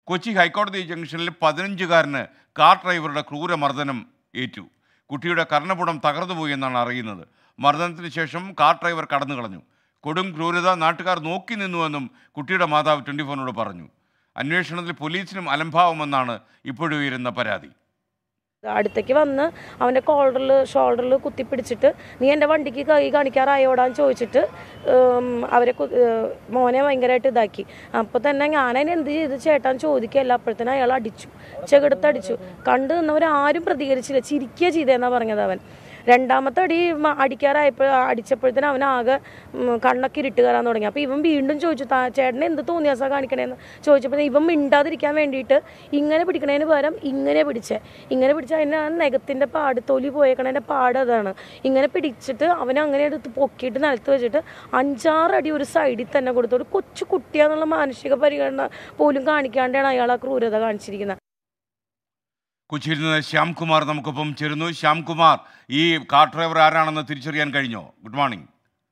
കൊച്ചി ഹൈക്കോടതി ജംഗ്ഷനിൽ പതിനഞ്ചുകാരന് കാർ ഡ്രൈവറുടെ ക്രൂരമർദ്ദനം ഏറ്റു കുട്ടിയുടെ കർണപുടം തകർന്നുപോയി എന്നാണ് അറിയുന്നത് മർദ്ദനത്തിന് ശേഷം കാർ ഡ്രൈവർ കടന്നു കളഞ്ഞു കൊടും ക്രൂരത നാട്ടുകാർ നോക്കി നിന്നുവെന്നും കുട്ടിയുടെ മാതാവ് ട്വൻറ്റി ഫോറിനോട് പറഞ്ഞു അന്വേഷണത്തിൽ പോലീസിനും അലംഭാവമെന്നാണ് ഇപ്പോഴുയരുന്ന പരാതി അടുത്തേക്ക് വന്ന് അവൻ്റെ കോളറിൽ ഷോൾഡറിൽ കുത്തിപ്പിടിച്ചിട്ട് നീ എൻ്റെ വണ്ടിക്ക് കൈ കാണിക്കാറായോടാന്ന് ചോദിച്ചിട്ട് ഉം, അവരെ കു- ഏർ, മോനെ ഭയങ്കരമായിട്ട് ഇതാക്കി അപ്പോൾ തന്നെ ഞാനതിന് എന്ത് ചെയ്ത് ചേട്ടാൻ ചോദിക്കുകയല്ല അപ്പോഴത്തേനും അയാൾ അടിച്ചു ചെകെടുത്ത് അടിച്ചു കണ്ടു നിന്നവരാരും പ്രതികരിച്ചില്ല ചിരിക്കുക ചെയ്തതെന്നാണ് പറഞ്ഞത് അവൻ രണ്ടാമത്തെ അടി മ- അടിക്കാറായപ്പോൾ അടിച്ചപ്പോഴത്തേനും അവൻ ആകെ ഉം, കണ്ണൊക്കെ ഇരുട്ട് കയറാൻ തുടങ്ങി അപ്പോൾ ഇവൻ വീണ്ടും ചോദിച്ചു താ ചേട്ടനെ എന്ത് തോന്നിയാസാ കാണിക്കണേന്ന് ചോദിച്ചപ്പോൾ ഇവൻ മിണ്ടാതിരിക്കാൻ വേണ്ടിയിട്ട് ഇങ്ങനെ പിടിക്കണതിന് പകരം ഇങ്ങനെ പിടിച്ചേ ഇങ്ങനെ പിടിച്ച അതിന് ആ നെഗത്തിൻ്റെ പാട് തൊലി പോയേക്കണതിൻ്റെ പാട് അതാണ് ഇങ്ങനെ പിടിച്ചിട്ട് അവൻ അങ്ങനെ എടുത്ത് പൊക്കിയിട്ട് നിലത്ത് വെച്ചിട്ട് അഞ്ചാറ് അടി ഒരു സൈഡിൽ തന്നെ കൊടുത്തു ഒരു കൊച്ചു കുട്ടിയാന്നുള്ള മാനസിക പരിഗണന പോലും കാണിക്കാണ്ടാണ് അയാൾ ആ ക്രൂരത കാണിച്ചിരിക്കുന്നത് കൊച്ചിയിൽ നിന്ന് ശ്യാംകുമാർ നമുക്കൊപ്പം ചേരുന്നു ശ്യാംകുമാർ ഈ കാർ ഡ്രൈവർ ആരാണെന്ന് തിരിച്ചറിയാൻ കഴിഞ്ഞോ good morning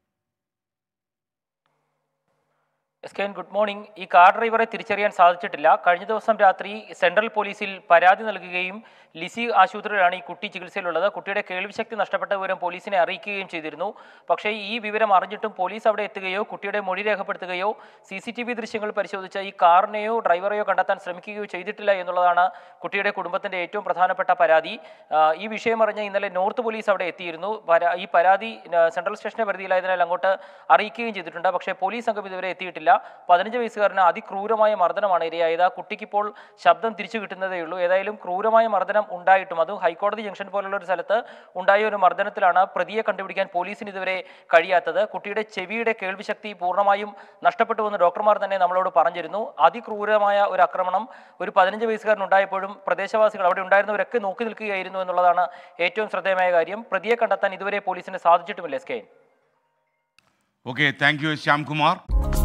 S K N good morning ഈ കാർ ഡ്രൈവറെ തിരിച്ചറിയാൻ സാധിച്ചിട്ടില്ല കഴിഞ്ഞ ദിവസം രാത്രി സെൻട്രൽ പോലീസിൽ പരാതി നൽകുകയും ലിസി ആശുപത്രിയിലാണ് ഈ കുട്ടി ചികിത്സയിലുള്ളത് കുട്ടിയുടെ കേൾവിശക്തി നഷ്ടപ്പെട്ട വിവരം പോലീസിനെ അറിയിക്കുകയും ചെയ്തിരുന്നു പക്ഷേ ഈ വിവരം അറിഞ്ഞിട്ടും പോലീസ് അവിടെ എത്തുകയോ കുട്ടിയുടെ മൊഴി രേഖപ്പെടുത്തുകയോ സി സി ടി വി ദൃശ്യങ്ങൾ പരിശോധിച്ച ഈ കാറിനെയോ ഡ്രൈവറെയോ കണ്ടെത്താൻ ശ്രമിക്കുകയോ ചെയ്തിട്ടില്ല എന്നുള്ളതാണ് കുട്ടിയുടെ കുടുംബത്തിന്റെ ഏറ്റവും പ്രധാനപ്പെട്ട പരാതി ആ, ഈ വിഷയം അറിഞ്ഞ് ഇന്നലെ നോർത്ത് പോലീസ് അവിടെ എത്തിയിരുന്നു പരാ- ഈ പരാതി ആ, സെൻട്രൽ സ്റ്റേഷന്റെ പരിധിയിലായതിനാൽ അങ്ങോട്ട് അറിയിക്കുകയും ചെയ്തിട്ടുണ്ട് പക്ഷേ പോലീസ് സംഘം ഇതുവരെ എത്തിയിട്ടില്ല പതിനഞ്ച് വയസ്സുകാരന് അതിക്രൂരമായ മർദ്ദനമാണ് ഇരയായത് ആ കുട്ടിക്കിപ്പോൾ ശബ്ദം തിരിച്ചു കിട്ടുന്നതേ ഉള്ളൂ ഏതായാലും ക്രൂരമായ മർദ്ദനം ഉണ്ടായിട്ടും അതും ഹൈക്കോടതി ജംഗ്ഷൻ പോലുള്ള ഒരു സ്ഥലത്ത് ഉണ്ടായ ഒരു മർദ്ദനത്തിലാണ് പ്രതിയെ കണ്ടുപിടിക്കാൻ പോലീസിന് ഇതുവരെ കഴിയാത്തത് കുട്ടിയുടെ ചെവിയുടെ കേൾവിശക്തി പൂർണ്ണമായും നഷ്ടപ്പെട്ടുവെന്ന് ഡോക്ടർമാർ തന്നെ നമ്മളോട് പറഞ്ഞിരുന്നു അതിക്രൂരമായ ഒരു ആക്രമണം ഒരു പതിനഞ്ച് വയസ്സുകാരൻ ഉണ്ടായപ്പോഴും പ്രദേശവാസികൾ അവിടെ ഉണ്ടായിരുന്നവരൊക്കെ നോക്കി നിൽക്കുകയായിരുന്നു എന്നുള്ളതാണ് ഏറ്റവും ശ്രദ്ധേയമായ കാര്യം പ്രതിയെ കണ്ടെത്താൻ ഇതുവരെ പോലീസിന് സാധിച്ചിട്ടുമില്ല S K okay thank you Shyamkumar